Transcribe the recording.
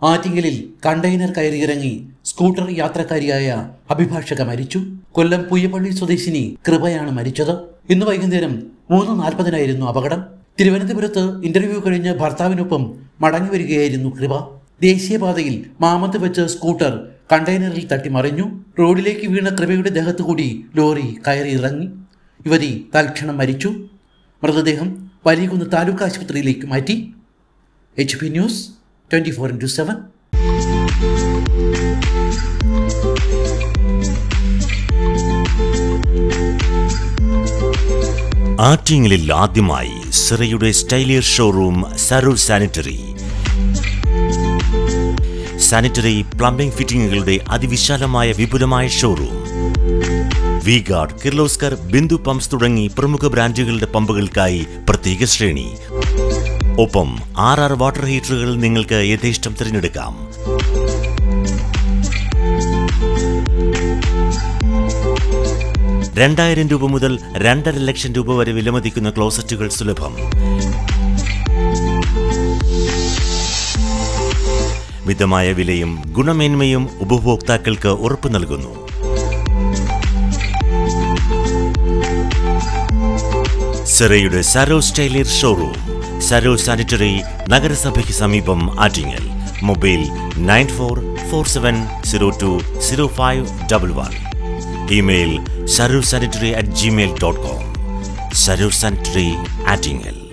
ആറ്റിങ്ങലിൽ കണ്ടെയ്നർ കയറിയിറങ്ങി സ്കൂട്ടർ യാത്രക്കാരിയായ അഭിഭാഷക മരിച്ചു കൊല്ലം പുയ്യപ്പള്ളി സ്വദേശിനി കൃപയാണ് മരിച്ചത് ഇന്ന് വൈകുന്നേരം മൂന്ന് നാൽപ്പതിനായിരുന്നു അപകടം തിരുവനന്തപുരത്ത് ഇന്റർവ്യൂ കഴിഞ്ഞ് ഭർത്താവിനൊപ്പം മടങ്ങി വരികയായിരുന്നു കൃപ ദേശീയപാതയിൽ മാമത്ത് വെച്ച് സ്കൂട്ടർ കണ്ടെയ്നറിൽ തട്ടി മറിഞ്ഞു റോഡിലേക്ക് വീണ കൃപയുടെ ദേഹത്തു കൂടി ലോറി കയറി ഇറങ്ങി യുവതി തൽക്ഷണം മരിച്ചു മൃതദേഹം വലിയകുന്ന് താലൂക്ക് ആശുപത്രിയിലേക്ക് മാറ്റി H P news twenty four into seven ആറ്റിങ്ങലിൽ ആദ്യമായി സിറയുടെ സ്റ്റൈലിയർ ഷോറൂം സരൂർ സാനിറ്ററി സാനിറ്ററി പ്ലംബിംഗ് ഫിറ്റിംഗുകളുടെ അതിവിശാലമായ വിപുലമായ showroom V guard Kirloskar Bindu pumps തുടങ്ങി പ്രമുഖ ബ്രാൻഡുകളുടെ പമ്പുകൾക്കായി പ്രത്യേക ശ്രേണി ഒപ്പം ആർ ആർ വാട്ടർ ഹീറ്ററുകൾ നിങ്ങൾക്ക് യഥേഷ്ടം തിരഞ്ഞെടുക്കാം രണ്ടായിരം രൂപ മുതൽ രണ്ടര ലക്ഷം രൂപ വരെ വിലമതിക്കുന്ന ക്ലോസറ്റുകൾ സുലഭം മിതമായ വിലയും ഗുണമേന്മയും ഉപഭോക്താക്കൾക്ക് ഉറപ്പു നൽകുന്നു സെറയുടെ സരോ സ്റ്റൈലിയർ ഷോറൂം സരോ സാനിറ്ററി നഗരസഭയ്ക്ക് സമീപം Attingal mobile nine four four seven zero two zero five double one email Saro sanitary at gmail dot com Saro sanitary Attingal